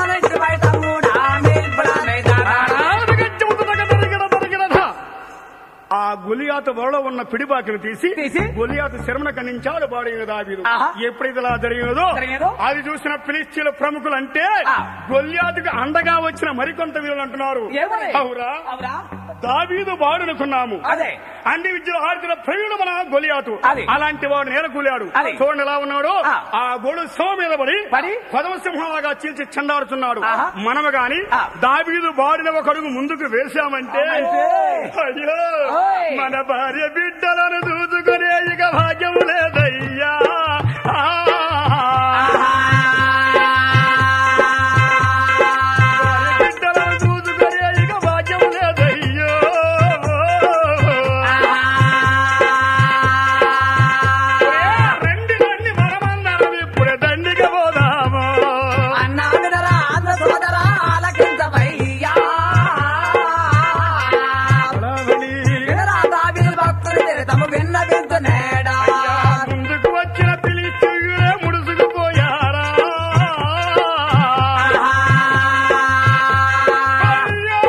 ఆ గులియాత వరలో ఉన్న పిడిబాకిని తీసి తీసి? గులియాత శరమున ఖండించాడు బాడైన దావీదు ఆహా. ఎప్పుడైతే ఇలా జరిగినదో జరిగినదో? అది చూసిన ఫిలిస్తీన్ల ప్రముఖులు అంటే ఆ. గొల్యాతుకు అండగా వచ్చిన మరికొంత వీరులు అంటున్నారు ఏమని? అవురా దావీదు వాడునుకున్నాము అదే. అన్ని విద్యలు ఆడుతున్న ప్రవీణుడు మన గొలియాతు అది. అలాంటి వాడు నేల కూలాడు అది. చూడండి ఎలా ఉన్నాడు ఆ. ఆ గోడు సో మీద పడి పడి? కొదవ సింహంలాగా చీల్చి చెండాడుతున్నాడు ఆహా. మనము గాని ఆ. దావీదు బాడిన ఒక అడుగు ముందుకు వేశామంటే అంటే? అయ్యో ఓయ్. మన భార్య బిడ్డలను దూచుకునే ఇక భాగ్యం లేదయ్యా ఆ. భార్య బిడ్డలను దూచుకునే ఇక భాగ్యం లేదయ్యో రెండు దండి మనమందరం ఇప్పుడే దండిగా పోదాము బలబలి. ముందుకు వచ్చిన పిలిచులే ముడుసుకుపోయారా అయ్యో!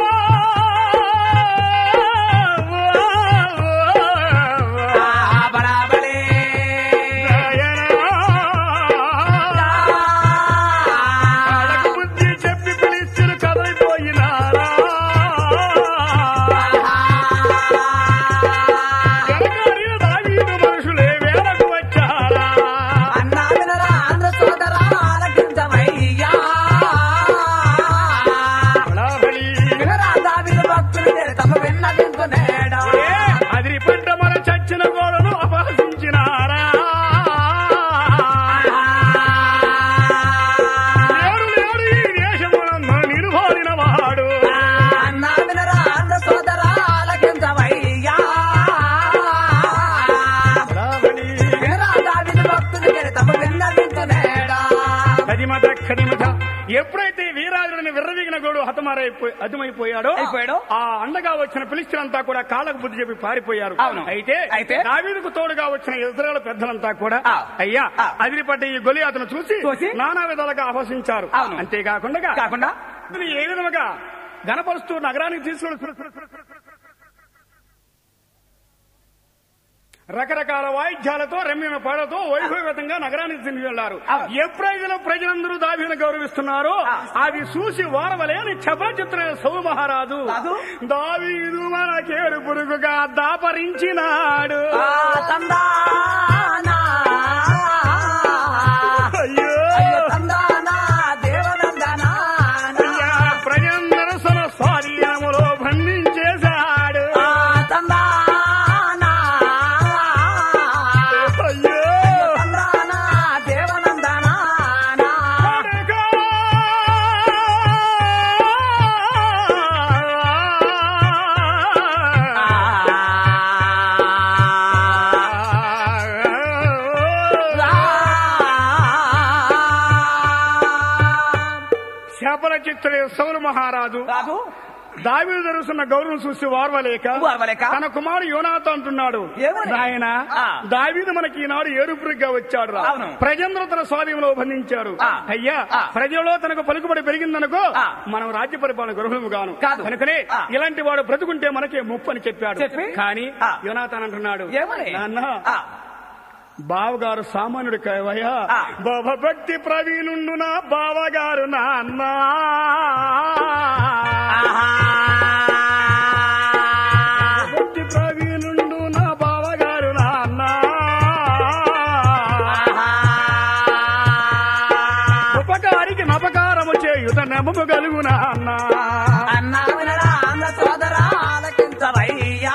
నాయనా! వాళ్ళకు బుద్ధి చెప్పి పిలిచులు కదలిపోయినారా వెనకాడిన దావీదు మనుషులే వేలకు వచ్చారా బలబలి. ఏ అదిరిపడ్డ మన చచ్చిన గోడను అపహసించినారా లేడు లేడు ఈ దేశమునందు నిలువాడిన వాడు బలబలి. కదిమత కదిమత ఎప్పుడైతే వీరాజుడిని విర్రవీగిన గోడు హతమారైపోయి హతమైపోయాడో అయిపోయాడో? ఆ అండగా వచ్చిన పిలిస్తులంతా కూడా కాళ్ళకు బుద్ధి చెప్పి పారిపోయారు అవును. అయితే అయితే? దావీదుకు తోడుగా వచ్చిన ఇతరుల పెద్దలంతా కూడా ఆ. అయ్యా ఆ. అదిరిపడ్డ ఈ గొలి అతను చూసి చూసి? నానా విధాలుగా అపహసించారు అవును. అంతేకాకుండా కాకుండా ఇతను ఏ విధముగా గణపరుస్తూ నగరానికి తీసుకుని రకరకాల వాయిద్యాలతో రమ్యమైన పాడతో వైభవతంగా నగరానికి తిరిగి వెళ్లారు అవును. ఎప్పుడైతే ప్రజలందరూ దావీని గౌరవిస్తున్నారో ఆ. అది చూసి వారవలేని చపచిత్ర సౌ మహారాజు రాజు? దావీదు మనకేడు పురుగుగా దాపరించినాడు అయ్యో అయ్యా ప్రజందరసన స్వాధీనములో బంధించేశాడు అయ్యో కొడుకా! శపల చిత్రే సౌలు మహారాజు రాజు దావీదు జరుగుతున్న గౌరవం చూసి వార్వలేక వార్వలేక? తన కుమారుడు యోనాథ అంటున్నాడు ఏమని? నాయన ఆ. దావీదు మనకి ఈనాడు ఏడుపురిగా వచ్చాడు రా అవును. ప్రజందరూ తన స్వాధీనంలో బంధించారు ఆ. అయ్యా ఆ. ప్రజలో తనకు పలుకుబడి పెరిగిందనుకో ఆ. మనం రాజ్య పరిపాలన గృహము గాను కాదు. కనుకనే ఆ. ఇలాంటి వాడు బ్రతుకుంటే మనకే ముప్పు అని చెప్పాడు చెప్పి? కానీ ఆ. యోనాథన్ అంటున్నాడు ఏమని నాన్న ఆ, బావగారు సామాన్యుడు కావయ్యా ఆ. భక్తి ప్రవీణుండు నా బావగారు నాన్న భక్తి ప్రవీణుండు నమ్మము కలుగునా అన్నా అన్నా వినడా అన్న సోదరా ఆలకించవయ్యా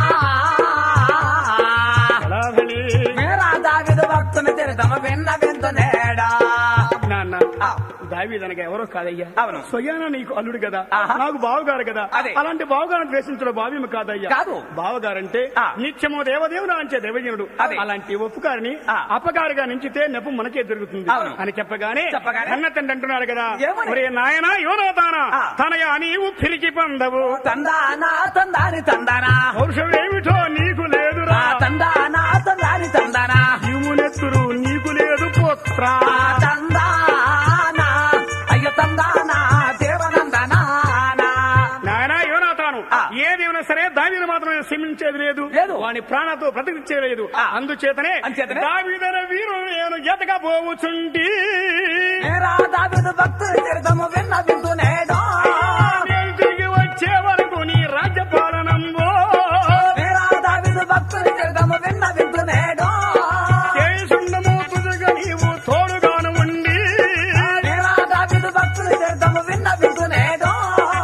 కళావళి. మేరా దావిదు భక్తుని చరితము విన్న వింతు నేడా నాన్న ఆ. దావీదనక ఎవరో కాదయ్యా అవును. స్వయాన నీకు అల్లుడు కదా ఆహా. నాకు బావగారు కదా అదే. అలాంటి బావగారిని ద్వేషించడం భావ్యం కాదయ్యా కాదు. బావగారంటే ఆ. నిత్యము దేవదేవుడు అంచే దేవజనుడు అదే. అలాంటి ఒప్పుకారిని ఆ. అపకారిగా నించితే నెప్పు మనకే దొరుకుతుంది అవును. అని చెప్పగానే చెప్పగానే? అన్న తండ్రి అంటున్నాడు కదా ఏమని? ఒరే నాయన యోనోతానా ఆ. తనయ నీవు పిరికి పొందవు తందానా తందాని తందానా పౌరుషమేమిటో నీకు లేదురా ఆ తందానా తందాని తందానా ఇవునెత్తురు నీకు లేదు పుత్ర ఆ తందానా అయ్యో తందానా దేవనందనా నాయన యోనాతాను ఆ. ఏ దేవుని సరే దావీదు మాత్రం క్షమించేది లేదు లేదు. వాని ప్రాణతో బ్రతికించేది ఆ. అందుచేతనే అంచేతనే? దావీదన వీరు నేను ఎతగా పోవుచుంటి మేరా దావిదు భక్తుని చరితము విన్న వింతు నేడా నేను తిరిగి వచ్చే వరకు నీ రాజ్యపాలనంబో మేరా దావిదు భక్తుని చరితము విన్న వింతు నేడా చేసుండము తుదుగా నీవు తోడుగాను ఉండి మేరా దావిదు భక్తుని చరితము విన్న వింతు నేడా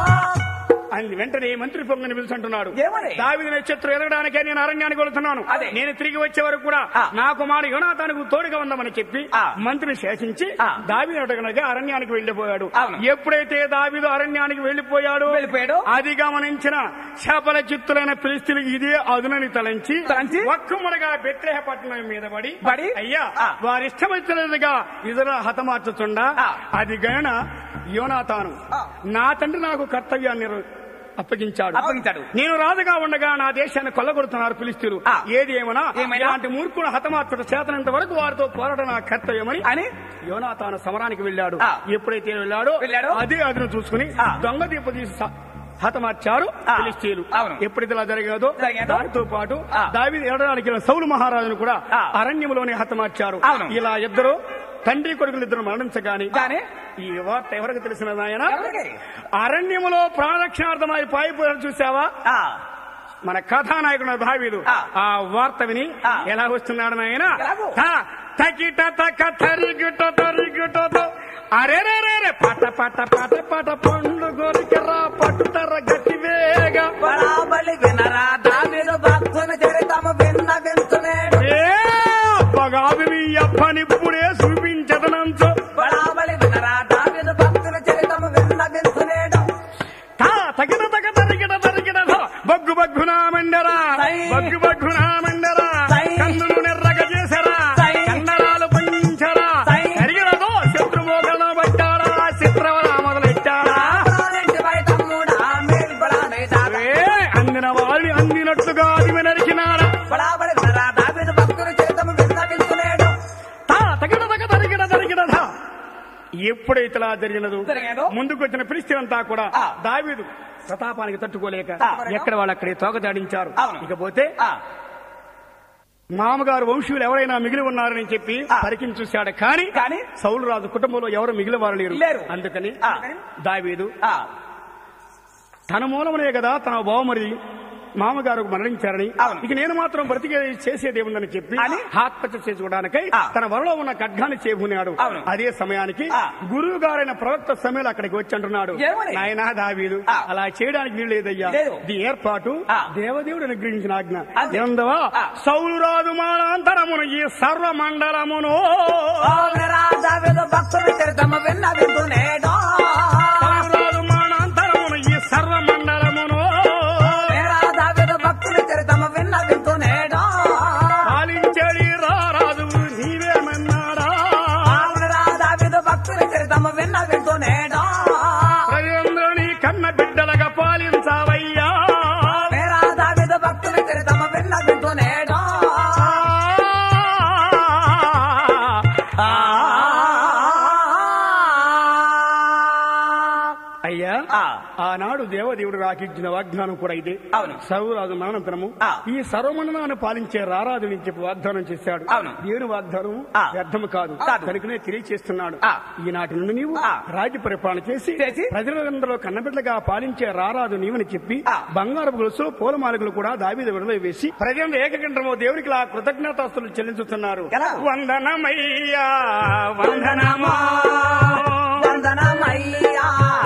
అని వెంటనే మంత్రి పొంగని పిలుచుంటున్నాడు ఏమని? దావిది నక్షత్రం ఎదగడానికే నేను అరణ్యానికి వెళుతున్నాను అదే. నేను తిరిగి వచ్చే వరకు కూడా ఆ. నా కుమారు యోనాథానికి తోడుగా ఉందామని చెప్పి ఆ. మంత్రిని శాసించి ఆ. దావిది అడగనగా అరణ్యానికి వెళ్లిపోయాడు అవును. ఎప్పుడైతే దావిదు అరణ్యానికి వెళ్లిపోయాడు వెళ్ళిపోయాడు. అది గమనించిన శాపల చిత్తులైన పిలిస్తులు ఇదే అదునని తలంచి తలంచి? ఒక్కముడగా బెత్రేహ పట్టణం మీద పడి పడి? అయ్యా ఆ. వారి ఇష్టమైనదిగా ఇతర హతమార్చుతుండా ఆ. అది గణన యోనాతాను ఆ. నా తండ్రి నాకు కర్తవ్యాన్ని నిర్- అప్పగించాడు అప్పగించాడు. నేను రాజుగా ఉండగా నా దేశాన్ని కొల్లగొడుతున్నారు పిలిస్తీరు ఆ. ఏది ఏమన్నా ఏమైనా? ఇలాంటి మూర్ఖుడు హతమార్చుడు చేతనంత వరకు వారితో పోరాటం నా కర్తవ్యమని అని యోనాతాను సమరానికి వెళ్ళాడు ఆ. ఎప్పుడైతే వెళ్ళాడో వెళ్ళాడో? అదే అదును చూసుకుని ఆ. దొంగ దీప తీసి స- హతమార్చారు ఆ. ఫిలిస్తీన్లు అవును. ఎప్పుడైతే ఇలా జరిగేదో జరిగేదో? దానితో పాటు ఆ. దావి ఎడడానికి వెళ్ళిన సౌలు మహారాజును కూడా ఆ. అరణ్యంలోనే హతమార్చారు అవును. ఇలా ఇద్దరు తండ్రి కొడుకులు ఇద్దరు మరణించగాని కానీ ఈ వార్త ఎవరికి తెలిసిన నాయన ఎవరికి? అరణ్యములో ప్రాణరక్షణార్థమై పాయిపోయారు చూసావా ఆ, మన కథానాయకుడు దావీదు ఆ. ఆ వార్త విని ఆ. ఎలా వస్తున్నాడు నాయన ఎలాగో? తా, తకిట తక తరిగిట తరిగిటతో అరే రే రే రే పట పట పట పట పండు గొరికరా పట్టుతర గట్టి వేగ బరాబలి వినరా దావిదు భక్తుని చరితము విన్న వింతు నేడు ఏ అప్పగాదు నీ అప్పనిప్పుడే చూపించదనంచో బరాబలి వినరా దావిదు భక్తుని చరితము విన్న వింతు నేడు తా తగిన తగ తరిగిట తరిగిట ధ. బగ్గు బగ్గు నా మండరా సై. బగ్గు బగ్గు నా మండరా సై. కన్నులు నెర్రగ చేసరా సై. కండరాలు పండించరా సై. కరిగినదో శత్రుమోకలను పట్టారా చిత్రవర మొదలెట్టారా ప్రాణింటి బయట మూడా మేల్పడానే దాదా ఏ అందిన వాళ్ళని అందినట్లుగా అది నరికినారా బరాబలి వినరా దావిదు భక్తుని చరితము విన్న వింతు నేడు తా తగిన తగ తరిగిట తరిగిట ధ. ఎప్పుడైతే ఇలా జరిగినదో జరిగినదో? ముందుకు వచ్చిన పిలిస్తీనంతా కూడా ఆ. దావీదు ప్రతాపానికి తట్టుకోలేక ఆ. ఎక్కడ వాళ్ళు అక్కడే తోకదాడించారు అవును. ఇకపోతే ఆ, మామగారు వంశీయులు ఎవరైనా మిగిలి ఉన్నారని చెప్పి ఆ. పరికించి చూశాడు కానీ కానీ? సౌలు రాజు కుటుంబంలో ఎవరు మిగిలి వారు లేరు లేరు. అందుకని ఆ. దావీదు ఆ, తన మూలమనే కదా తన బావమరి మామగారు మరణించారని అవును. ఇక నేను మాత్రం బ్రతికే చేసేది ఏముందని చెప్పి అని? ఆత్మహత్య చేసుకోవడానికై ఆ. తన వరలో ఉన్న ఖడ్గాన్ని చేబున్నాడు అవును. అదే సమయానికి ఆ. గురువు గారైన ప్రవక్త సమయంలో అక్కడికి వచ్చి అంటున్నాడు ఏమని? నాయనా దావీదు ఆ. అలా చేయడానికి వీలు లేదయ్యా లేదు. ఇది ఏర్పాటు ఆ. దేవదేవుడు అనుగ్రహించిన ఆజ్ఞ అంతే. ఏందవా ఆ. సౌలు రాజు మానాంతరమును ఈ సర్వ మండలమును ఓ వినరా దావిదు భక్తుని చరితము విన్న వింతు నేడు సౌలు రాజు మానాంతరమును ఈ సర్వ మండలమును వినరా దావిదు భక్తుని చరితము విన్న వింతు నేడు పాలించేడి రారాజు నీవేమన్నాడా వినరా దావిదు భక్తుని చరితము విన్న వింతు నేడు ప్రజలందరినీ కన్న బిడ్డలుగా పాలించావయ్యా వినరా దావిదు భక్తుని చరితము విన్న వింతు నేడు ఆ. అయ్యా ఆ. ఆనాడు దేవదేవుడు రాకిచ్చిన వాగ్దానం కూడా ఇదే అవును. సర్వరాజు మరణంతరము ఆ. ఈ సర్వమండలాన్ని పాలించే రారాజు నుంచి చెప్పి వాగ్దానం చేశాడు అవును. దేవుని వాగ్దానం ఆ. వ్యర్థము కాదు కాదు. కనుకనే తెలియచేస్తున్నాడు ఆ. ఈనాటి నుండి నీవు ఆ. రాజ్య పరిపాలన చేసి చేసి ప్రజలందరూ కన్నబిడ్డలుగా పాలించే రారాజు నీవని చెప్పి ఆ. బంగారు గొలుసు పూలమాలకులు కూడా దావీద విడుదల వేసి ప్రజలు ఏకకంఠమో దేవునికి ఆ కృతజ్ఞతాస్తులు చెల్లించుతున్నారు ఎలా? వందనమయ్యా వందనమా వందనమయ్యా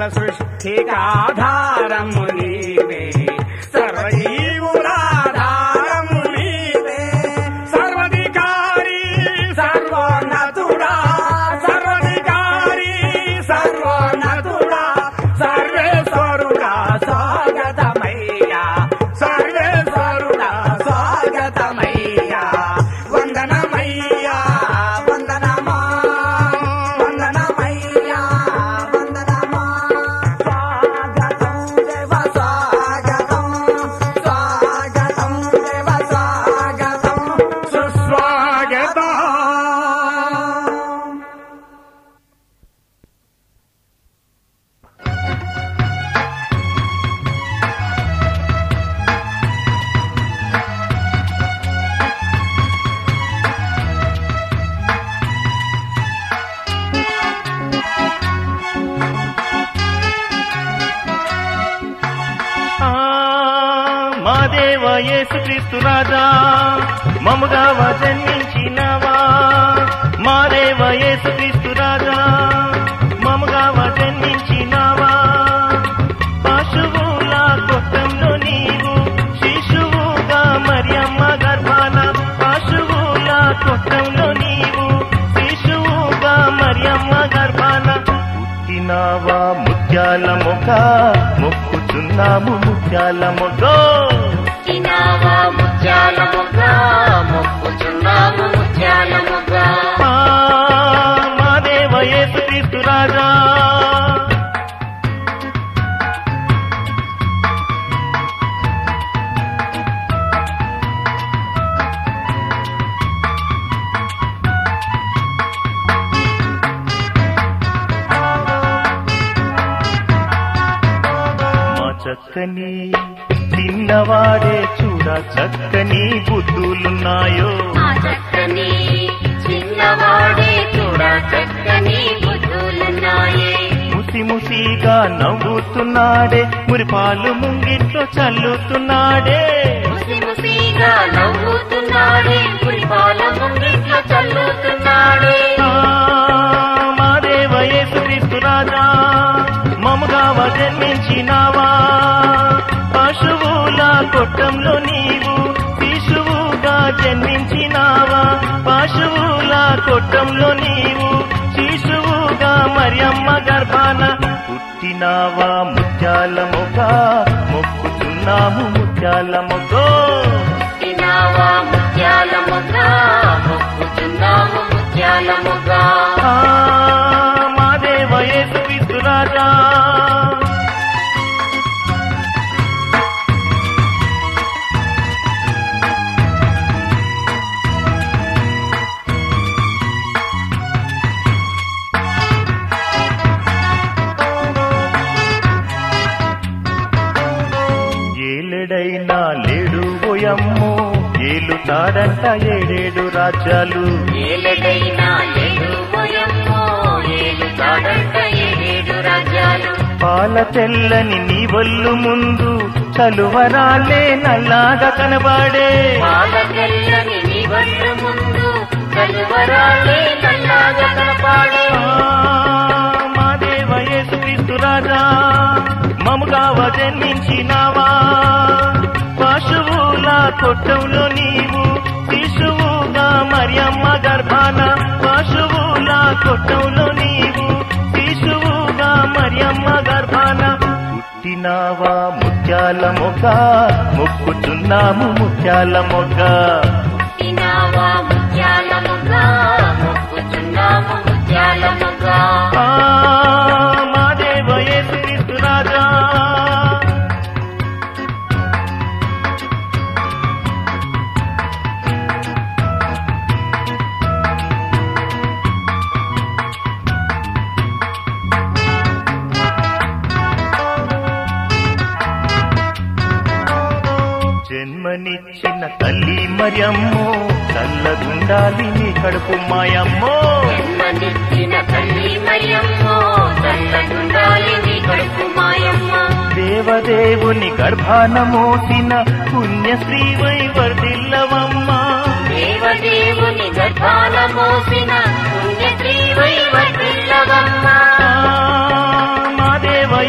సృష్టికాధారము నీవే సర్వజీవులాధారము నీవే సర్వధికారి సర్వోన్నతుడా సర్వధికారి సర్వోన్నతుడా సర్వేశ్వరుడా స్వాగతమయ్యా సర్వేశ్వరుడా స్వాగతమయ్యా వందనమయ్యా వందనమా వందనమయ్యా వందనమా స్వాగతం దేవ స్వాగతం స్వాగతం దేవ స్వాగతం సుస్వాగతం ఆ, మా దేవ యేసుక్రీస్తు రాజా మముగావ జన్మించినవా మా దేవ యేసుక్రీస్తు రాజా మముగావ జన్మించినవా పశువుల కొట్టంలో నీవు శిశువుగా మరియమ్మ గర్భాన పశువుల కొట్టంలో నీవు శిశువుగా మరియమ్మ గర్భాన పుట్టినావా ముత్యాల మొగ మొక్కుచున్నాము ముత్యాల మొగ తినావా ముత్యాల మొగ్గ మొక్కుచున్నాము ముత్యాల మొగ్గ ఆ, మా దేవ యేసుక్రీస్తు రాజా మా చక్కని చిన్నవాడే చూడ చక్కని బుద్ధులున్నాయో ఆ చక్కని చిన్నవాడే చూడ చక్కని బుద్ధులున్నాయే ముసి ముసిగా నవ్వుతున్నాడే మురిపాలు ముంగిట్లో చల్లుతున్నాడే ముసి ముసిగా నవ్వుతున్నాడే పురిపాల ముంగిట్లో చల్లుతున్నాడే ఆ, మా దేవ యేసుక్రీస్తు రాజా మముగావ జన్మించినావా పశువుల కొట్టంలో నీవు శిశువుగా జన్మించినావా పశువుల కొట్టంలో నీవు శిశువుగా మరియమ్మ గర్భాన పుట్టినావా ముత్యాల మొగ మొక్కుచున్నాము ముత్యాల మొగో తినావా ముత్యాల మొగ్గ మొక్కుచున్నాము ముత్యాల మొగ్గ ఆ, మా దేవ యేసుక్రీస్తు రాజా ఏలెడైనా లేడు ఓయమ్మో ఏలుతాడంట ఏడేడు రాజ్యాలు ఏలడైనా ఏడు భయమో ఏడు తాడంట ఏడేడు రాజ్యాలు పాల తెల్లని నీ వల్లు ముందు చలువరాలే నల్లాగా కనబడే పాల తెల్లని నీ వడ్లు ముందు కలువరాలే కల్లాగా కనపాడే ఆ, మా దేవ యేసుక్రీస్తు రాజా మముగావ జన్మించినావా పశువుల కొట్టంలో నీవు శిశువుగా మరియమ్మ గర్భాన పశువుల కొట్టంలో నీవు శిశువుగా మరియమ్మ గర్భాన పుట్టినావా ముత్యాల మొగ్గ మొక్కుచున్నాము ముత్యాల మొగ్గ తినావా ముత్యాల మొగ్గ మొక్కుచున్నాము ముత్యాల మొగ్గ ఆ, మా దేవ యేసుక్రీస్తు రాజా జన్మనిచ్చిన తల్లి మరియమ్మో చల్లగుండాలి నీ కడుపు మాయమ్మో జన్మనిచ్చిన తల్లి మరియమ్మో చల్లగుండాలి నీ కడుపు మాయమ్మ దేవదేవుని గర్భాన మోసిన పుణ్యశ్రీవై వర్ధిల్లవమ్మా దేవదేవుని గర్భాన మోసిన పుణ్యశ్రీవై వర్ధిల్లవమ్మ ఆ, మా దేవ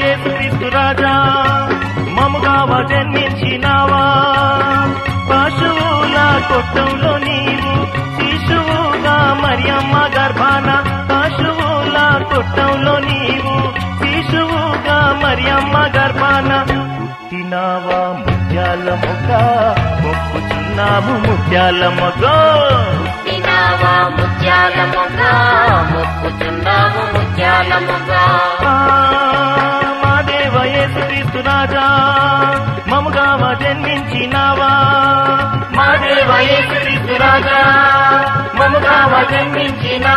ఘట్టంలో నీవు శిశువుగా మరియమ్మ గర్భాన పుట్టినావా ముత్యాల మొగ్గ మొక్కుచున్నాము ముత్యాల మొగ్గ పుట్టినావా ముత్యాల మొగ్గ మొక్కుచున్నాము ముత్యాల మొగ్గ ఆ, మా దేవ యేసుక్రీస్తు రాజా మముగావ జన్మించినావా మా దేవ యేసుక్రీస్తు రాజా మముగావ జన్మించినావా